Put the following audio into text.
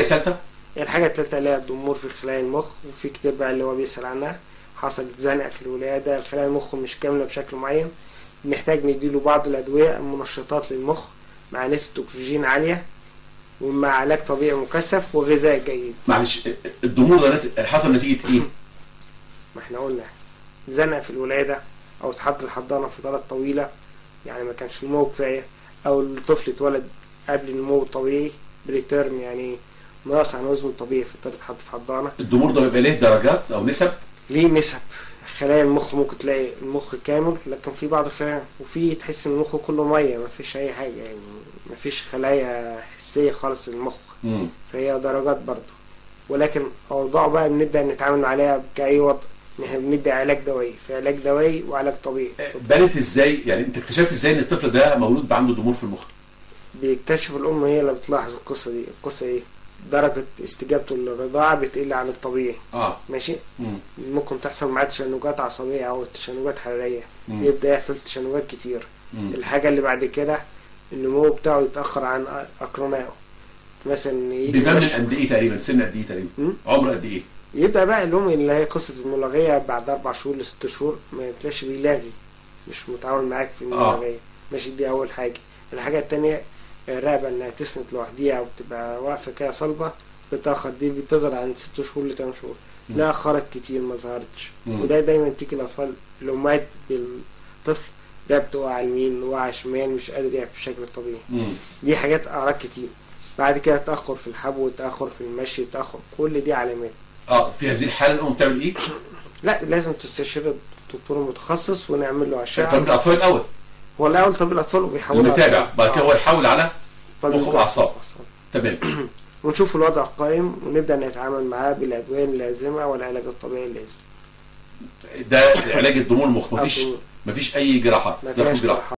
الثالثه الحاجة التالتة اللي هي الضمور في خلايا المخ وفي كتير بقى اللي هو بيسأل عنها حصلت زنقة في الولادة خلايا المخ مش كاملة بشكل معين بنحتاج نديله بعض الأدوية المنشطات للمخ مع نسبة أكسجين عالية ومع علاج طبيعي مكثف وغذاء جيد معلش الضمور ده نت- حصل نتيجه ايه؟ ما احنا قلنا زنقة في الولادة أو اتحط الحضانة فترات طويلة يعني ما كانش نمو كفاية أو الطفل اتولد قبل النمو الطبيعي بريتيرم يعني ناقص عن وزنه الطبيعي فاضطر يتحط في حضانة الضمور ده بيبقى ليه درجات او نسب ليه نسب خلايا المخ ممكن تلاقي المخ كامل لكن في بعض الخلايا وفي تحس ان المخ كله ميه ما فيش اي حاجه يعني ما فيش خلايا حسيه خالص للمخ مم. فهي درجات برضه ولكن اوضاع بقى بنبدا نتعامل عليها كاي وضع ان احنا بندي علاج دوائي في علاج دوائي وعلاج طبيعي بانت ازاي يعني انت اكتشفت ازاي ان الطفل ده مولود بقى عنده ضمور في المخ بيكتشف الام هي اللي بتلاحظ القصه دي القصه ايه درجه استجابته للرضاعه بتقل عن الطبيعي اه ماشي مم. ممكن تحصل معاه تشنجات عصبيه او تشنجات حراريه مم. يبدا يحصل تشنجات كتير مم. الحاجة اللي بعد كده النمو بتاعه يتأخر عن أقرنائه مثلا يجي بيبان من مش- قد ايه تقريبا سن قد ايه تقريبا مم. عمر قد ايه يبدأ بقى الأم اللي هي قصة الملاغية بعد أربع شهور لست شهور ما تلاقيش بيلاغي مش متعاون معاك في الملاغية ماشي دي أول حاجة الحاجة التانية الرقبة إنها تسند لوحديها وتبقى واقفة كده صلبة بتأخر دي بتظهر عند ست شهور لتمن شهور مم. لا أخرت كتير ما ظهرتش مم. وده دايما تيجي الأطفال الأمهات بالطفل رقبته واقعة يمين واقعة شمال مش قادر يعمل بالشكل الطبيعي مم. دي حاجات اعراض كتير بعد كده تاخر في الحبو تاخر في المشي تاخر كل دي علامات اه في هذه الحاله الام بتعمل ايه؟ لا لازم تستشير الدكتور المتخصص ونعمل له طب اشعه الاطفال الاول هو الاول طبيب الاطفال وبيحاول المتابع بعد كده هو يحول على مخ وأعصاب. تمام ونشوف الوضع القائم ونبدا نتعامل معاه بالادويه اللازمه والعلاج الطبيعي اللازم ده علاج الضمور المخ مفيش الضمور. مفيش اي جراحات ما ده فيهاش مفيش جراحه جراحة.